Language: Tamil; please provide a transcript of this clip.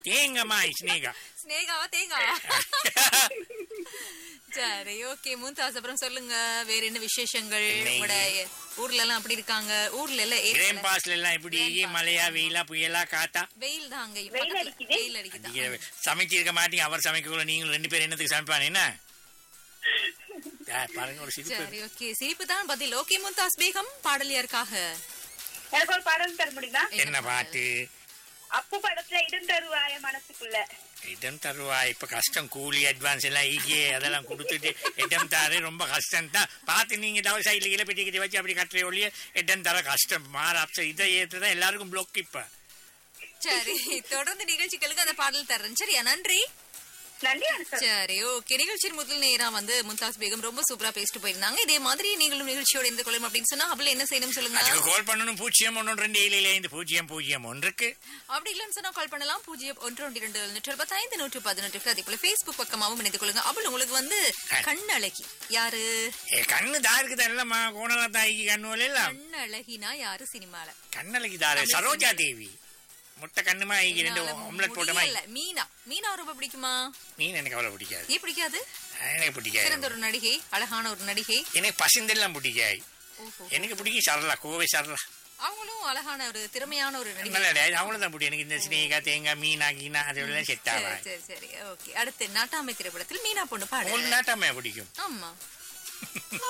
தேங்கம்மா ஸ்னேகா ஸ்னேகாவா தேங்காவா சரி ஓகே மும்தாஸ் அப்புறம் சொல்லுங்க வேற என்ன விசேஷங்கள் இன்னைக்கு- உங்களோட ஊர்ல எல்லாம் அப்படி இருக்காங்க ஊர்ல எல்லாம் கிரேம் ஏற்கனவே பாஸ்ல எல்லாம் எப்படி மழையா வெயிலா புயலா காத்தா வெயில் தான் அங்க வெயில் பக்கத்துல அடிக்குது. வெயில் அடிக்குது நீங்க சமைச்சிருக்க மாட்டீங்க அவர் சமைக்கக்குள்ள நீங்களும் ரெண்டு பேரும் என்னத்துக்கு சமைப்பானே என்ன ஆ, பாருங்க ஒரு சிரிப்பு சரி ஓகே சிரிப்பு தான் பதில் ஓகே மும்தாஸ் பேகம் பாடல் யாருக்காக எனக்கு ஒரு பாடல் தர முடியுமா என்ன பாட்டு அப்பு படத்துல இடம் தருவாய மனசுக்குள்ள இடம் தருவா இப்ப கஷ்டம் கூலி அட்வான்ஸ் எல்லாம் ஈகே அதெல்லாம் கொடுத்துட்டு இடம் தர ரொம்ப கஷ்டம் தான் பார்த்து நீங்க தவிர சைட்ல கீழே பெட்டி கட்டி வச்சு அப்படி கட்டுற ஒழிய இடம் தர கஷ்டம் மாற இதை ஏற்றுதான் எல்லாருக்கும் பிளாக் இப்ப சரி தொடர்ந்து நிகழ்ச்சிகளுக்கு அந்த பாடல் தர்றேன் சரியா நன்றி நன்றி அனுசர் சரி ஓகே நிகழ்ச்சியின் முதல் நேரா வந்து மும்தாஸ் பேகம் ரொம்ப சூப்பரா பேசிட்டு போயிருந்தாங்க இதே மாதிரி நீங்களும் நிகழ்ச்சியோட இருந்து கொள்ளும் அப்படின்னு சொன்னா அவள என்ன செய்யணும் சொல்லுங்க அதுக்கு கால் பண்ணணும் பூஜ்ஜியம் ஒன்று ரெண்டு ஏழு ஐந்து பூஜ்ஜியம் பூஜ்ஜியம் ஒன்றுக்கு அப்படி இல்லைன்னு சொன்னா கால் பண்ணலாம் பூஜ்ஜியம் ஒன்று ஒன்று இரண்டு நூற்று இருபத்தைந்து நூற்று பதினெட்டுக்கு அதே போல Facebook பக்கமாவும் இணைந்து கொள்ளுங்க அவள் உங்களுக்கு வந்து கண்ணழகி யாரு ஏ கண்ணு தாருக்கு தான் இல்லம்மா கோணலா தாய்க்கு கண்ணு இல்ல கண்ணழகினா யாரு சினிமால கண்ணலைக்கு தாரு சரோஜா தேவி முட்டை கண்ணுமா ஐக்கு ரெண்டு ஆம்லெட் போட்ட மாதிரி முடியல மீனா மீனா ரொம்ப பிடிக்குமா மீன் எனக்கு அவ்வளவு பிடிக்காது ஏன் பிடிக்காது எனக்கு பிடிக்காது சிறந்த ஒரு நடிகை அழகான ஒரு நடிகை எனக்கு பசுந்தெல்லாம் பிடிக்காது ஓஹோ எனக்கு பிடிக்கும் சரளா கோவை சரளா அவங்களும் அழகான ஒரு திறமையான ஒரு நடிகை நல்ல டே- அவங்களும் தான் பிடிக்கும் எனக்கு இந்த ஸ்னேகா தேங்காய் மீனா கீனா அதெல்லாம் செட் சரி ஆகாது சரி சரி ஓகே அடுத்து நாட்டாமை திரைப்படத்தில் மீனா பொண்ணு பாடு உங்களுக்கு நாட்டாமையா பிடிக்கும் ஆமா